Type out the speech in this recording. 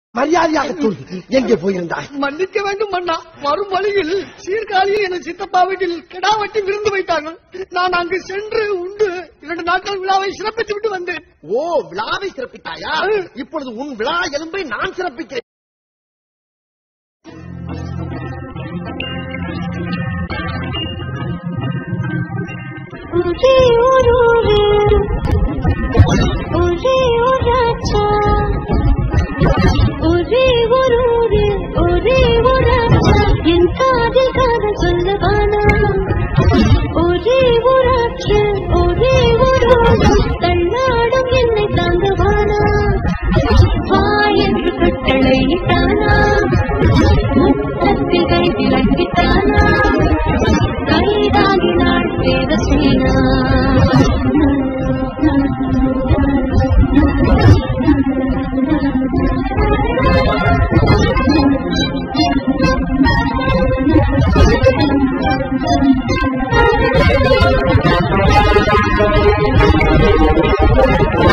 மரியாதையாக சொல் எங்கே போயிருந்தாய் மன்னிக்க வேண்டும் அண்ணா வரும் வழியில் சீர்காழியில் என சித்தப்பா வீட்டில் கிடா வெட்டி விருந்து வைத்தார்கள் நான் அங்கு சென்று உண்டு இரண்டு நாட்கள் விழாவை சிறப்பித்து விட்டு வந்தேன் ஓ விழாவை சிறப்பித்தாயா இப்பொழுது உன் விழா எலும்பை நான் சிறப்பிக்கிறேன் ஒரே ஒரு ஊரு, ஒரே ஒரு ஆச்சா. ஒரே ஒரு ஊரு, ஒரே ஒரு ஆச்சா. என் காதில் காதல் சொல்லவானா ஒரே ஒரு ஆற்று ஒரே ஒரு ஊரு. தள்ளாடும் என்னை தாங்கவானா வா என்று கட்டளையிட்டானா முத்தத்தில் கை விளக்கிட்டானா கைதாகினாள் தேவசேனா Thank you.